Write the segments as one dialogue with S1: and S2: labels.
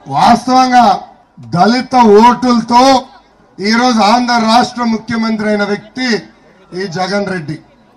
S1: వాస్తవంగా దళిత ఓటులతో ఈరోజు ఆంధ్ర రాష్ట్ర ముఖ్యమంత్రి అయిన వ్యక్తి ఈ జగన్ రెడ్డి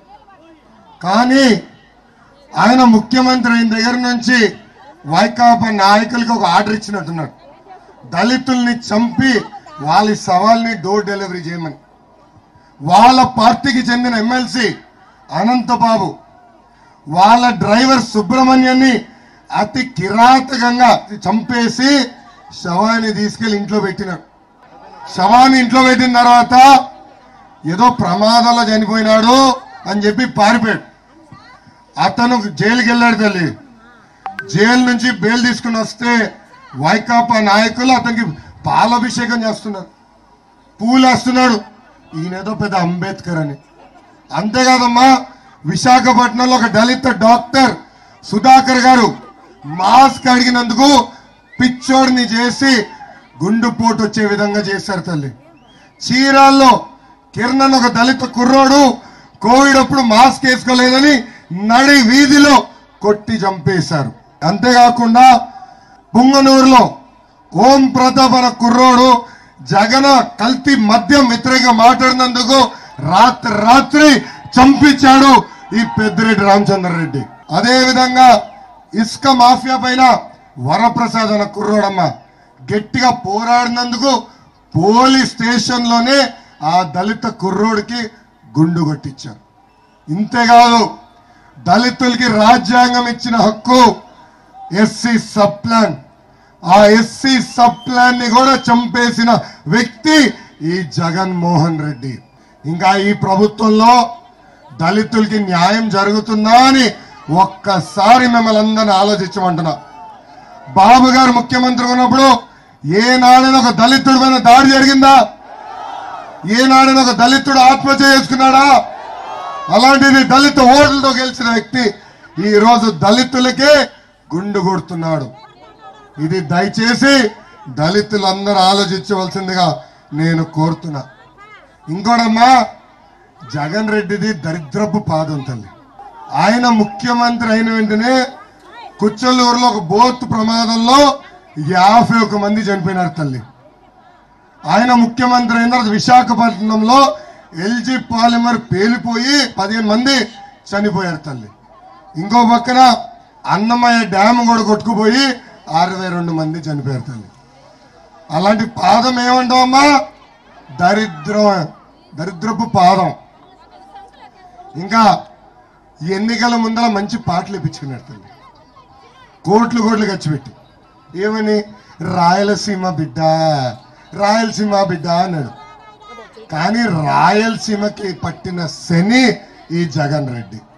S1: కానీ ఆయన ముఖ్యమంత్రి అయిన దగ్గర నుంచి వైకాపా నాయకులకు ఒక ఆర్డర్ ఇచ్చినట్టున్నాడు దళితుల్ని చంపి వాళ్ళ సవాల్ని డోర్ డెలివరీ చేయమని వాళ్ళ పార్టీకి చెందిన ఎమ్మెల్సీ అనంతబాబు వాళ్ళ డ్రైవర్ సుబ్రహ్మణ్యాన్ని అతి కిరాతకంగా చంపేసి శవాన్ని తీసుకెళ్లి ఇంట్లో పెట్టినాడు శవాన్ని ఇంట్లో పెట్టిన తర్వాత ఏదో ప్రమాదంలో చనిపోయినాడు అని చెప్పి పారిపోయాడు అతను జైలుకి వెళ్ళాడు తల్లి జైలు నుంచి బెయిల్ తీసుకుని వస్తే వైకాపా నాయకులు అతనికి పాలాభిషేకం చేస్తున్నారు పూలు వేస్తున్నాడు ఈయనేదో పెద్ద అంబేద్కర్ అని అంతేకాదమ్మా విశాఖపట్నంలో ఒక దళిత డాక్టర్ సుధాకర్ గారు మాస్క్ అడిగినందుకు పిచ్చోడిని చేసి గుండుపోటు వచ్చే విధంగా చేశారు తల్లి చీరాల్లో కిరణ్ ఒక దళిత కుర్రోడు కోవిడ్ అప్పుడు మాస్క్ వేసుకోలేదని నడి వీధిలో కొట్టి చంపేశారు అంతేకాకుండా పుంగనూరులో ఓం ప్రతాప్ అనే కుర్రోడు జగన కల్తీ మద్యం వ్యతిరేకంగా మాట్లాడినందుకు రాత్రి రాత్రి చంపించాడు ఈ పెద్దిరెడ్డి రామచంద్రరెడ్డి అదే విధంగా ఇసుక మాఫియా పైన వరప్రసాద్ అన్న కుర్రోడమ్మ గట్టిగా పోరాడినందుకు పోలీస్ స్టేషన్ లోనే ఆ దళిత కుర్రోడికి గుండు కొట్టించారు ఇంతేకాదు దళితులకి రాజ్యాంగం ఇచ్చిన హక్కు ఎస్సీ సబ్ ప్లాన్ ఆ ఎస్సీ సబ్ ప్లాన్ ని కూడా చంపేసిన వ్యక్తి ఈ జగన్ మోహన్ రెడ్డి ఇంకా ఈ ప్రభుత్వంలో దళితులకి న్యాయం జరుగుతుందా అని ఒక్కసారి మిమ్మల్ని అందరిని ఆలోచించమంటున్నా బాబు గారు ముఖ్యమంత్రి ఉన్నప్పుడు ఏనాడైనా ఒక దళితుడి పైన దాడి జరిగిందా ఏనాడైనా ఒక దళితుడు ఆత్మహత్య చేసుకున్నాడా అలాంటిది దళిత ఓట్లతో గెలిచిన వ్యక్తి ఈ రోజు దళితులకే గుండు కొడుతున్నాడు ఇది దయచేసి దళితులందరూ ఆలోచించవలసిందిగా నేను కోరుతున్నా ఇంకోటమ్మా జగన్ రెడ్డిది దరిద్రపు పాదం తల్లి ఆయన ముఖ్యమంత్రి అయిన వెంటనే కుచ్చలూరులో ఒక బోత్ ప్రమాదంలో యాభై ఒక మంది చనిపోయినారు తల్లి ఆయన ముఖ్యమంత్రి అయిన తర్వాత విశాఖపట్నంలో ఎల్జీ పాలిమర్ పేలిపోయి పదిహేను మంది చనిపోయారు తల్లి ఇంకో పక్కన అన్నమయ్య డ్యామ్ కూడా కొట్టుకుపోయి అరవై రెండు మంది చనిపోయారు తల్లి అలాంటి పాదం ఏమంటావమ్మా దరిద్రం దరిద్రపు పాదం ఇంకా ఈ ఎన్నికల ముందర మంచి పాటలు ఇప్పించుకున్నాడు తల్లి కోట్లు కోట్లు ఖర్చు పెట్టి ఏమని రాయలసీమ బిడ్డ రాయలసీమ బిడ్డ అన్నాడు కానీ రాయలసీమకి పట్టిన శని ఈ జగన్ రెడ్డి